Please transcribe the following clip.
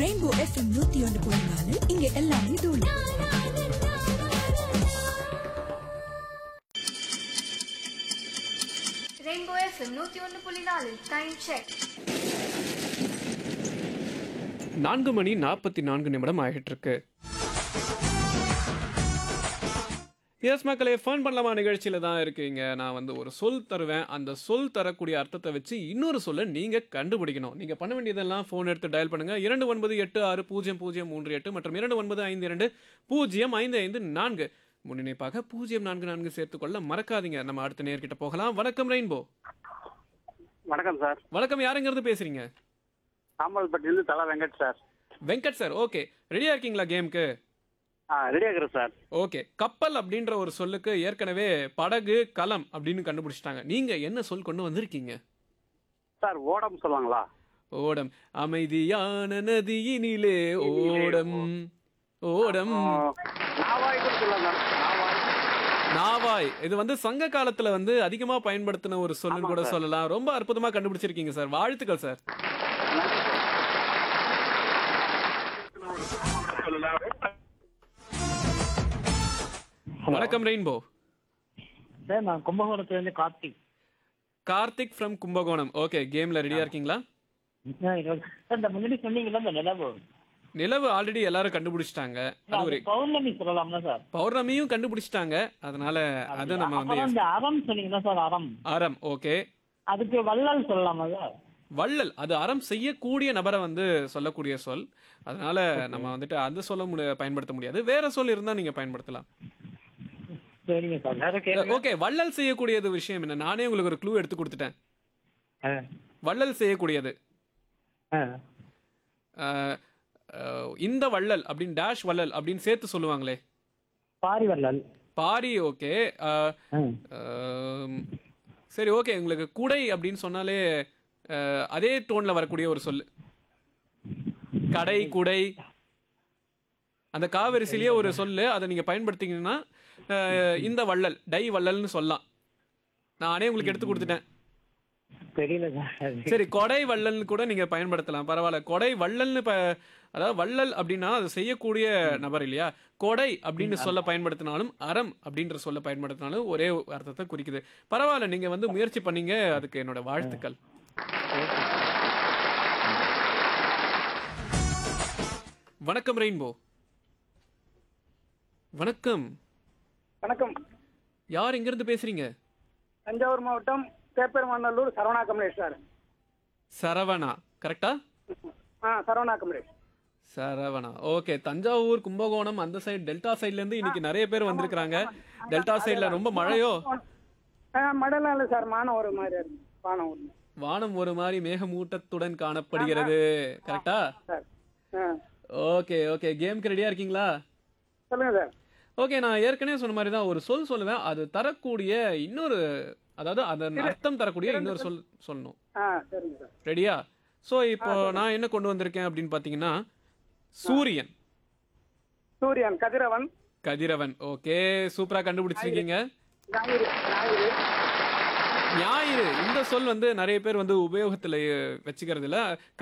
Rainbow FM நூத்தி ஒன்று புள்ளி நாலு இங்க எல்லாமே தூள் ரெயின்போ எஃப்எம் நூற்றி ஒன்று புள்ளி நாலு டைம் செக் நான்கு மணி நாற்பத்தி நான்கு நிமிடம் ஆகிட்டு இருக்கு எஸ் மக்களே ஃபன் பண்ணலாமா நிகழ்ச்சியில தான் இருக்கீங்க நான் வந்து ஒரு சொல் தருவேன் அந்த சொல் தரக்கூடிய அர்த்தத்தை வச்சு இன்னொரு சொல்லை நீங்க கண்டுபிடிக்கணும் நீங்க பண்ண வேண்டியதெல்லாம் ஃபோன் எடுத்து டயல் பண்ணுங்க இரண்டு ஒன்பது எட்டு ஆறு பூஜ்ஜியம் பூஜ்ஜியம் மூன்று எட்டு மற்றும் இரண்டு ஒன்பது ஐந்து இரண்டு பூஜ்ஜியம் ஐந்து ஐந்து நான்கு முன்னிணைப்பாக பூஜ்ஜியம் நான்கு நான்கு சேர்த்துக்கொள்ள மறக்காதீங்க நம்ம அடுத்த நேர்கிட்ட போகலாம் வணக்கம் ரெயின்போ வணக்கம் சார் வணக்கம் யாருங்கிறது பேசுறீங்க சாம்பல்பட்டியிலிருந்து தலா Venkat sir Venkat sir okay ரெடியா இருக்கீங்களா கேமுக்கு ஆ ரெடி ஆகிறேன் சார் ஓகே கப்பல் அப்படின்ற ஒரு சொல்லுக்கு ஏற்கனவே படகு களம் அப்படின்னு கண்டுபிடிச்சிட்டாங்க நீங்க என்ன சொல் கொண்டு வந்திருக்கீங்க சார் ஓடம் சொல்லுவாங்களா ஓடம் அமைதியான நதியினிலே ஓடம் ஓடம் ஆ, நாவாய் கூட சொல்லலாம் சார் நாவாய் நாவாய் இது வந்து சங்க காலத்துல வந்து அதிகமா பயன்படுத்தின ஒரு சொல்லுன்னு ஆமா கூட சார். சொல்லலாம் ரொம்ப அற்புதமா கண்டுபிடிச்சிருக்கீங்க சார் வாழ்த்துக்கள் சார் வணக்கம் ரெயின்போ சார் நான் கும்பகோணத்துலேருந்து கார்த்திக் கார்த்திக் ஃப்ரம் கும்பகோணம் ஓகே கேம்ல ரெடியா இருக்கீங்களா சார் இந்த முன்னாடி சொன்னீங்கல்ல இந்த நிலவு நிலவு ஆல்ரெடி எல்லாரும் கண்டுபிடிச்சிட்டாங்க அது ஒரு அது பௌர்ணமி சொல்லலாம்ல சார் பௌர்ணமியும் கண்டுபிடிச்சிட்டாங்க அதனால அதை நம்ம வந்து அப்புறம் இந்த அறம் சொன்னீங்களா சார் அறம் அறம் ஓகே அதுக்கு வள்ளல் சொல்லலாமா சார் வள்ளல் அது அறம் செய்யக்கூடிய நபரை வந்து சொல்லக்கூடிய சொல் அதனால நம்ம வந்துட்டு அந்த சொல்ல முடிய பயன்படுத்த முடியாது வேற சொல் இருந்தா நீங்க பயன்படுத்தலாம் சரிங்க சார் வேற கேளுங்க ஓகே வள்ளல் செய்யக்கூடியது விஷயம் என்ன நானே உங்களுக்கு ஒரு க்ளூ எடுத்து கொடுத்துட்டேன் ஆ, வள்ளல் செய்யக்கூடியது ஆ. அஹ், அஹ், இந்த வள்ளல் அப்படின்னு டேஷ் வள்ளல் அப்படின்னு சேர்த்து சொல்லுவாங்களே பாரி வள்ளல் பாரி ஓகே ஆ. சரி ஓகே உங்களுக்கு குடை அப்படின்னு சொன்னாலே அஹ், அதே டோன்ல வரக்கூடிய ஒரு சொல் கடை குடை அந்த காவரிசிலேயே ஒரு சொல்லு அதை நீங்க பயன்படுத்திங்கன்னா அஹ், இந்த வள்ளல் டை வள்ளல்னு சொல்லலாம் நானே உங்களுக்கு எடுத்து கொடுத்துட்டேன் தெரியல சார் சரி கொடை வள்ளல்னு கூட நீங்க பயன்படுத்தலாம் பரவாயில்ல கொடை வள்ளல்னு ப அதாவது வள்ளல் அப்படின்னா அது செய்யக்கூடிய நபர் இல்லையா கொடை அப்படின்னு சொல்ல பயன்படுத்தினாலும் அறம் அப்படின்ற சொல்ல பயன்படுத்தினாலும் ஒரே அர்த்தத்தை குறிக்குது பரவாயில்ல நீங்க வந்து முயற்சி பண்ணீங்க அதுக்கு என்னோட வாழ்த்துக்கள் வணக்கம் ரெயின்போ வணக்கம் வணக்கம் யார் எங்கிருந்து பேசுறீங்க தஞ்சாவூர் மாவட்டம் பேப்பெருமநல்லூர் சரவணா கமலேஷ் சார் சரவணா கரெக்டா ஆ சரவணா கமலேஷ் சரவணா ஓகே தஞ்சாவூர் கும்பகோணம் அந்த சைடு டெல்டா சைடுல இருந்து இன்னைக்கு நிறைய பேர் வந்திருக்காங்க டெல்டா சைடுல ரொம்ப மழையோ ஆ மழைலாம் இல்லை சார் மானம் ஒரு மாதிரி இருக்கு வானம் ஒரு மாதிரி. வானம் ஒரு மாதிரி மேகமூட்டத்துடன் காணப்படுகிறது கரெக்டா சார் ஆ ஓகே ஓகே கேம்க்கு ரெடியா இருக்கீங்களா சொல்லுங்க சார் ஓகே நான் ஏற்கனவே சொன்ன மாதிரி தான் ஒரு சொல் சொல்லுவேன் அது தரக்கூடிய இன்னொரு அதாவது அதன் அர்த்தம் தரக்கூடிய இன்னொரு சொல் சொல்லணும் ஆ சரிங்க சார் ரெடியா ஸோ இப்போ நான் என்ன கொண்டு வந்திருக்கேன் அப்படின்னு பார்த்தீங்கன்னா சூரியன் சூரியன் கதிரவன் கதிரவன் ஓகே சூப்பரா கண்டுபிடிச்சிருக்கீங்க ஞாயிறு ஞாயிறு ஞாயிறு இந்த சொல் வந்து நிறைய பேர் வந்து உபயோகத்துல வச்சுக்கிறது இல்ல